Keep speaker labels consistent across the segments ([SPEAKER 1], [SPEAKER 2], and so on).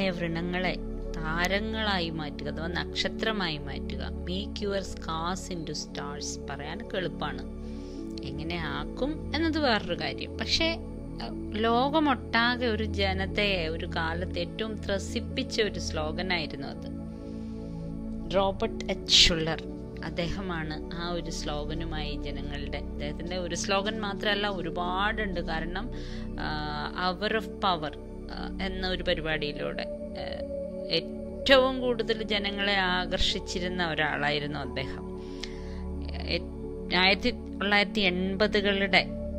[SPEAKER 1] നിഴലായ വൃണങ്ങളെ താരങ്ങളായി മാറ്റുക അഥവാ നക്ഷത്രമായി മാറ്റുക make your scars into stars പറയാനൊക്കെ എളുപ്പമാണ് എങ്ങനെ ആക്കും എന്നത് വേറൊരു കാര്യം പക്ഷേ അഹ് ലോകമൊട്ടാകെ ഒരു ജനതയെ ഒരു കാലത്ത് ഏറ്റവും ത്രസിപ്പിച്ച ഒരു സ്ലോഗനായിരുന്നു അത് റോബർട്ട് എച്ച് ഷുള്ളർ അദ്ദേഹമാണ് ആ ഒരു സ്ലോഗനുമായി ജനങ്ങളുടെ അദ്ദേഹത്തിൻ്റെ ഒരു സ്ലോഗൻ മാത്രമല്ല ഒരുപാടുണ്ട് കാരണം അവർ ഓഫ് പവർ എന്ന ഒരു പരിപാടിയിലൂടെ ആ, ഏറ്റവും കൂടുതൽ ജനങ്ങളെ ആകർഷിച്ചിരുന്ന ഒരാളായിരുന്നു അദ്ദേഹം എ- ആയിരത്തി തൊള്ളായിരത്തി എൺപതുകളുടെ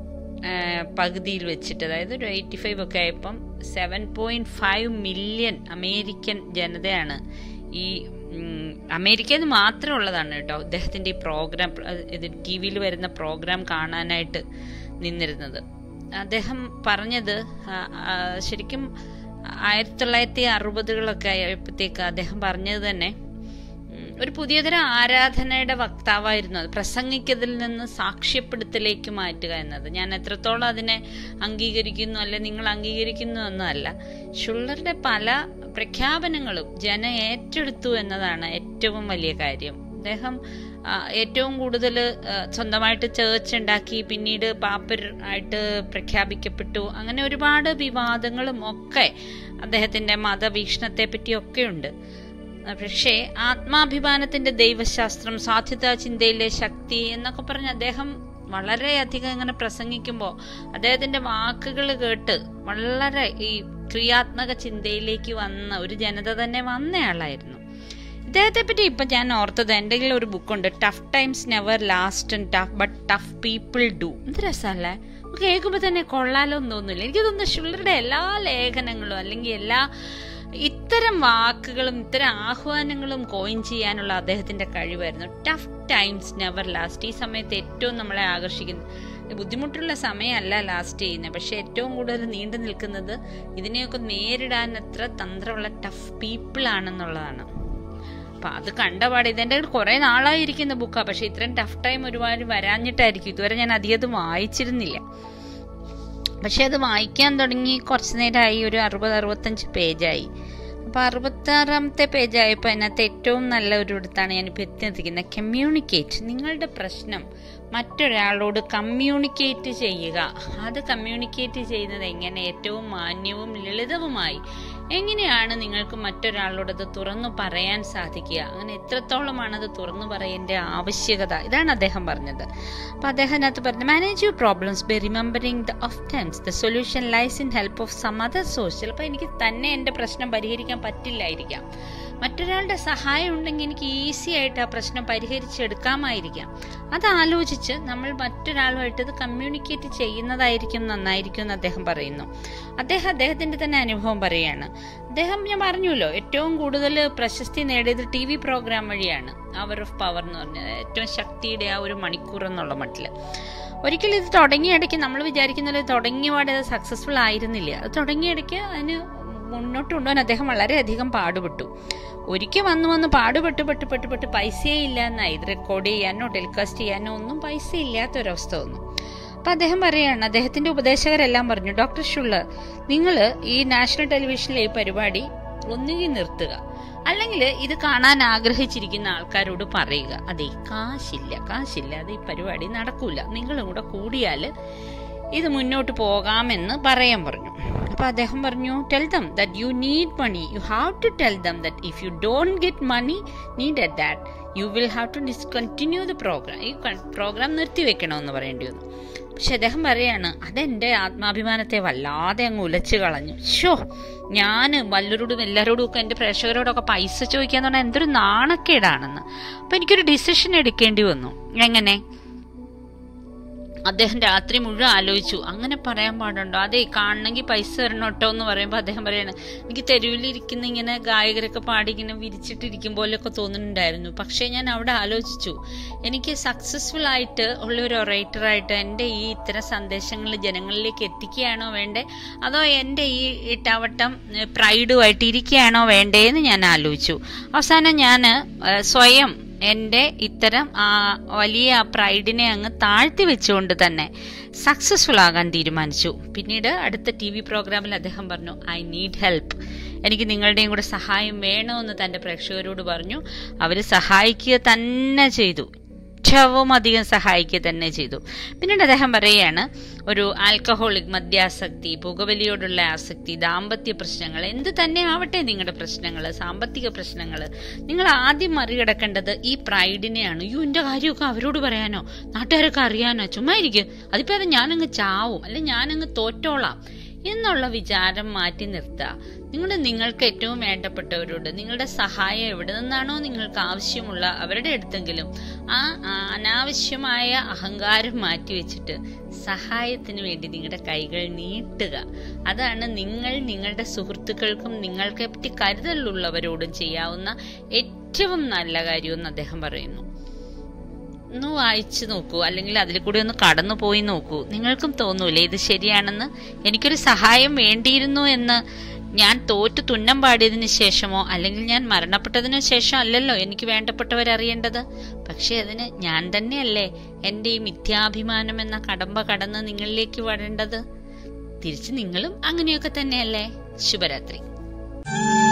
[SPEAKER 1] പകുതിയിൽ വെച്ചിട്ട് അതായത് ഒരു എയ്റ്റി ഫൈവ് ഒക്കെ ആയപ്പം seven point five million American ജനതയാണ് ഈ ഉം, അമേരിക്കയിൽ മാത്രമുള്ളതാണ് കേട്ടോ അദ്ദേഹത്തിൻ്റെ ഈ പ്രോഗ്രാം ഇത് ടി വിയിൽ വരുന്ന പ്രോഗ്രാം കാണാനായിട്ട് നിന്നിരുന്നത് അദ്ദേഹം പറഞ്ഞത് ആ, ആ, ശരിക്കും ആയിരത്തി തൊള്ളായിരത്തി അറുപതുകളൊക്കെ ആയപ്പോഴത്തേക്ക് അദ്ദേഹം പറഞ്ഞത് തന്നെ ഉം, ഒരു പുതിയതരം ആരാധനയുടെ വക്താവായിരുന്നു അത് പ്രസംഗിക്കതിൽ നിന്ന് സാക്ഷ്യപ്പെടുത്തലേക്ക് മാറ്റുക എന്നത് ഞാൻ എത്രത്തോളം അതിനെ അംഗീകരിക്കുന്നു അല്ലെ നിങ്ങൾ അംഗീകരിക്കുന്നു എന്നല്ല ഷുള്ളറുടെ പല പ്രഖ്യാപനങ്ങളും ജന ഏറ്റെടുത്തു എന്നതാണ് ഏറ്റവും വലിയ കാര്യം അദ്ദേഹം ആ, ഏറ്റവും കൂടുതൽ സ്വന്തമായിട്ട് ചേർച്ച് ഉണ്ടാക്കി പിന്നീട് പാപ്പർ ആയിട്ട് പ്രഖ്യാപിക്കപ്പെട്ടു അങ്ങനെ ഒരുപാട് വിവാദങ്ങളും ഒക്കെ അദ്ദേഹത്തിന്റെ മതവീക്ഷണത്തെ പറ്റിയൊക്കെ ഉണ്ട് പക്ഷേ ആത്മാഭിമാനത്തിന്റെ ദൈവശാസ്ത്രം സാധ്യതാ ചിന്തയിലെ ശക്തി എന്നൊക്കെ പറഞ്ഞ് അദ്ദേഹം വളരെയധികം ഇങ്ങനെ പ്രസംഗിക്കുമ്പോൾ അദ്ദേഹത്തിന്റെ വാക്കുകൾ കേട്ട് വളരെ ഈ ക്രിയാത്മക ചിന്തയിലേക്ക് വന്ന ഒരു ജനത തന്നെ വന്നയാളായിരുന്നു ഇദ്ദേഹത്തെ പറ്റി ഇപ്പൊ ഞാൻ ഓർത്തത് എൻ്റെ കയ്യിൽ ഒരു ബുക്കുണ്ട് tough times never last and tough but tough people do എന്ത് രസമല്ലേ കേൾക്കുമ്പോൾ തന്നെ കൊള്ളാലോ എന്ന് തോന്നില്ല എനിക്ക് തോന്നുന്നു ഷുള്ളറുടെ എല്ലാ ലേഖനങ്ങളും അല്ലെങ്കിൽ എല്ലാ ഇത്തരം വാക്കുകളും ഇത്തരം ആഹ്വാനങ്ങളും കോയിൻ ചെയ്യാനുള്ള അദ്ദേഹത്തിന്റെ കഴിവായിരുന്നു ടഫ് ടൈംസ് നെവർ ലാസ്റ്റ് ഈ സമയത്ത് ഏറ്റവും നമ്മളെ ആകർഷിക്കുന്നത് ബുദ്ധിമുട്ടുള്ള സമയമല്ല ലാസ്റ്റ് ചെയ്യുന്നത് പക്ഷെ ഏറ്റവും കൂടുതൽ നീണ്ടു നിൽക്കുന്നത് ഇതിനെയൊക്കെ നേരിടാൻ എത്ര തന്ത്രമുള്ള ടഫ് പീപ്പിൾ ആണെന്നുള്ളതാണ് അപ്പൊ അത് കണ്ടപാട് ഇതെന്റെ കുറെ നാളായിരിക്കുന്ന ബുക്കാ പക്ഷെ ഇത്രയും ടഫ് ടൈം ഒരുപാട് വരാഞ്ഞിട്ടായിരിക്കും ഇതുവരെ ഞാൻ അധികം അത് വായിച്ചിരുന്നില്ല പക്ഷെ അത് വായിക്കാൻ തുടങ്ങി കുറച്ചു നേരമായി ഒരു അറുപത് അറുപത്തഞ്ച് പേജായി അപ്പൊ അറുപത്താറാമത്തെ പേജായപ്പോൾ അതിനകത്ത് ഏറ്റവും നല്ല ഒരു ഇടത്താണ് ഞാനിപ്പോൾ എത്തിയിരിക്കുന്നത് കമ്മ്യൂണിക്കേറ്റ് നിങ്ങളുടെ പ്രശ്നം മറ്റൊരാളോട് കമ്മ്യൂണിക്കേറ്റ് ചെയ്യുക അത് കമ്മ്യൂണിക്കേറ്റ് ചെയ്യുന്നത് എങ്ങനെ ഏറ്റവും മാന്യവും ലളിതവുമായി എങ്ങനെയാണ് നിങ്ങൾക്ക് മറ്റൊരാളോട് അത് തുറന്നു പറയാൻ സാധിക്കുക അങ്ങനെ എത്രത്തോളമാണ് അത് തുറന്നു പറയേണ്ട ആവശ്യകത ഇതാണ് അദ്ദേഹം പറഞ്ഞത് അപ്പൊ അദ്ദേഹം അതിനകത്ത് പറഞ്ഞു manage your problems by remembering the of times the solution lies in help of some other source ചിലപ്പോൾ എനിക്ക് തന്നെ എൻ്റെ പ്രശ്നം പരിഹരിക്കാൻ പറ്റില്ലായിരിക്കാം മറ്റൊരാളുടെ സഹായം ഉണ്ടെങ്കിൽ എനിക്ക് ഈസി ആയിട്ട് ആ പ്രശ്നം പരിഹരിച്ചെടുക്കാമായിരിക്കാം അത് ആലോചിച്ച് നമ്മൾ മറ്റൊരാളുമായിട്ട് ഇത് കമ്മ്യൂണിക്കേറ്റ് ചെയ്യുന്നതായിരിക്കും നന്നായിരിക്കും എന്ന് അദ്ദേഹം പറയുന്നു അദ്ദേഹം അദ്ദേഹത്തിന്റെ തന്നെ അനുഭവം പറയുകയാണ് അദ്ദേഹം ഞാൻ പറഞ്ഞല്ലോ ഏറ്റവും കൂടുതൽ പ്രശസ്തി നേടിയത് ടി വി പ്രോഗ്രാം വഴിയാണ് അവർ ഓഫ് പവർ എന്ന് പറഞ്ഞത് ഏറ്റവും ശക്തിയുടെ ആ ഒരു മണിക്കൂർ എന്നുള്ള മട്ടില് ഒരിക്കലും ഇത് തുടങ്ങിയ ഇടയ്ക്ക് നമ്മൾ വിചാരിക്കുന്ന തുടങ്ങിയ പാടെ അത് സക്സസ്ഫുൾ ആയിരുന്നില്ല അത് തുടങ്ങിയ ഇടയ്ക്ക് അതിന് മുന്നോട്ട് കൊണ്ടുപോകാൻ അദ്ദേഹം വളരെയധികം പാടുപെട്ടു ഒരിക്കൽ വന്നു വന്ന് പാടുപെട്ട് പെട്ട് പെട്ട് പെട്ട് പൈസയേ ഇല്ല എന്നായി ഇത് റെക്കോർഡ് ചെയ്യാനോ ടെലികാസ്റ്റ് ചെയ്യാനോ ഒന്നും പൈസ ഇല്ലാത്തൊരവസ്ഥ വന്നു അപ്പൊ അദ്ദേഹം പറയാണ് അദ്ദേഹത്തിന്റെ ഉപദേശകരെല്ലാം പറഞ്ഞു ഡോക്ടർ ഷുള്ളർ നിങ്ങൾ ഈ നാഷണൽ ടെലിവിഷനിലെ ഈ പരിപാടി ഒന്നുകിൽ നിർത്തുക അല്ലെങ്കിൽ ഇത് കാണാൻ ആഗ്രഹിച്ചിരിക്കുന്ന ആൾക്കാരോട് പറയുക അതെ കാശില്ല കാശില്ലാതെ ഈ പരിപാടി നടക്കൂല നിങ്ങളും കൂടെ കൂടിയാൽ ഇത് മുന്നോട്ട് പോകാമെന്ന് പറയാൻ പറഞ്ഞു അപ്പൊ അദ്ദേഹം പറഞ്ഞു tell them that you need money you have to tell them that if you don't get money need at that you will have to discontinue the programme ഈ പ്രോഗ്രാം നിർത്തിവെക്കണമെന്ന് പറയേണ്ടി വന്നു പക്ഷെ അദ്ദേഹം പറയാണ് അതെന്റെ ആത്മാഭിമാനത്തെ വല്ലാതെ അങ്ങ് ഉലച്ചു കളഞ്ഞു ഷോ ഞാൻ വല്ലരോടും എല്ലാവരോടും ഒക്കെ എൻ്റെ പ്രേക്ഷകരോടൊക്കെ പൈസ ചോദിക്കാന്ന് പറഞ്ഞാൽ എന്തൊരു നാണക്കേടാണെന്ന് അപ്പൊ എനിക്കൊരു ഡിസിഷൻ എടുക്കേണ്ടി വന്നു എങ്ങനെ അദ്ദേഹം രാത്രി മുഴുവൻ ആലോചിച്ചു അങ്ങനെ പറയാൻ പാടുണ്ടോ അതെ കാണണമെങ്കിൽ പൈസ തരണം കേട്ടോ എന്ന് പറയുമ്പോൾ അദ്ദേഹം പറയാണ് എനിക്ക് തെരുവിലിരിക്കുന്ന ഇങ്ങനെ ഗായകരൊക്കെ പാടി ഇങ്ങനെ വിരിച്ചിട്ടിരിക്കും പോലെയൊക്കെ തോന്നുന്നുണ്ടായിരുന്നു പക്ഷേ ഞാൻ അവിടെ ആലോചിച്ചു എനിക്ക് സക്സസ്ഫുൾ ആയിട്ട് ഉള്ള ഒരു ഒറേറ്ററായിട്ട് എൻ്റെ ഈ ഇത്തരം സന്ദേശങ്ങൾ ജനങ്ങളിലേക്ക് എത്തിക്കുകയാണോ വേണ്ടേ അതോ എൻ്റെ ഈ ഇട്ടാവട്ടം പ്രൈഡുമായിട്ട് ഇരിക്കുകയാണോ വേണ്ടേന്ന് ഞാൻ ആലോചിച്ചു അവസാനം ഞാൻ സ്വയം എൻ്റെ ഇത്തരം ആ വലിയ ആ പ്രൈഡിനെ അങ്ങ് താഴ്ത്തി വെച്ചുകൊണ്ട് തന്നെ സക്സസ്ഫുൾ ആകാൻ തീരുമാനിച്ചു പിന്നീട് അടുത്ത ടി വി പ്രോഗ്രാമിൽ അദ്ദേഹം പറഞ്ഞു ഐ നീഡ് ഹെൽപ്പ് എനിക്ക് നിങ്ങളുടെയും കൂടെ സഹായം വേണമെന്ന് തൻ്റെ പ്രേക്ഷകരോട് പറഞ്ഞു അവർ സഹായിക്കുക തന്നെ ചെയ്തു ഏറ്റവും അധികം സഹായിക്കുക തന്നെ ചെയ്തു പിന്നീട് അദ്ദേഹം പറയുകയാണ് ഒരു ആൽക്കഹോളിക് മദ്യാസക്തി പുകവലിയോടുള്ള ആസക്തി ദാമ്പത്യ പ്രശ്നങ്ങൾ എന്ത് തന്നെ ആവട്ടെ നിങ്ങളുടെ പ്രശ്നങ്ങൾ സാമ്പത്തിക പ്രശ്നങ്ങൾ നിങ്ങൾ ആദ്യം മറികടക്കേണ്ടത് ഈ പ്രൈഡിനെയാണ് അയ്യോ എൻ്റെ കാര്യമൊക്കെ അവരോട് പറയാനോ നാട്ടുകാരൊക്കെ അറിയാനോ ചുമ്മാ ഇരിക്കും അതിപ്പോൾ അത് ഞാനങ്ങ് ചാവും അല്ലെ ഞാനങ്ങ് തോറ്റോളാം എന്നുള്ള വിചാരം മാറ്റി നിർത്തുക നിങ്ങൾ നിങ്ങൾക്ക് ഏറ്റവും വേണ്ടപ്പെട്ടവരോട് നിങ്ങളുടെ സഹായം എവിടെ നിന്നാണോ നിങ്ങൾക്ക് ആവശ്യമുള്ള അവരുടെ അടുത്തെങ്കിലും ആ അനാവശ്യമായ അഹങ്കാരം മാറ്റി വെച്ചിട്ട് സഹായത്തിന് വേണ്ടി നിങ്ങളുടെ കൈകൾ നീട്ടുക അതാണ് നിങ്ങൾ നിങ്ങളുടെ സുഹൃത്തുക്കൾക്കും നിങ്ങൾക്കെ പറ്റി കരുതലുള്ളവരോടും ചെയ്യാവുന്ന ഏറ്റവും നല്ല കാര്യമെന്ന് അദ്ദേഹം പറയുന്നു ഒന്ന് വായിച്ചു നോക്കൂ അല്ലെങ്കിൽ അതിൽ കൂടി ഒന്ന് കടന്നു പോയി നോക്കൂ നിങ്ങൾക്കും തോന്നൂലേ ഇത് ശരിയാണെന്ന് എനിക്കൊരു സഹായം വേണ്ടിയിരുന്നു എന്ന് ഞാൻ തോറ്റു തുന്നം പാടിയതിന് ശേഷമോ അല്ലെങ്കിൽ ഞാൻ മരണപ്പെട്ടതിനു ശേഷം അല്ലല്ലോ എനിക്ക് വേണ്ടപ്പെട്ടവരറിയേണ്ടത് പക്ഷെ അതിന് ഞാൻ തന്നെയല്ലേ എൻ്റെ ഈ മിഥ്യാഭിമാനം എന്ന കടമ്പ കടന്ന് നിങ്ങളിലേക്ക് വരേണ്ടത് തിരിച്ച് നിങ്ങളും അങ്ങനെയൊക്കെ തന്നെയല്ലേ ശുഭരാത്രി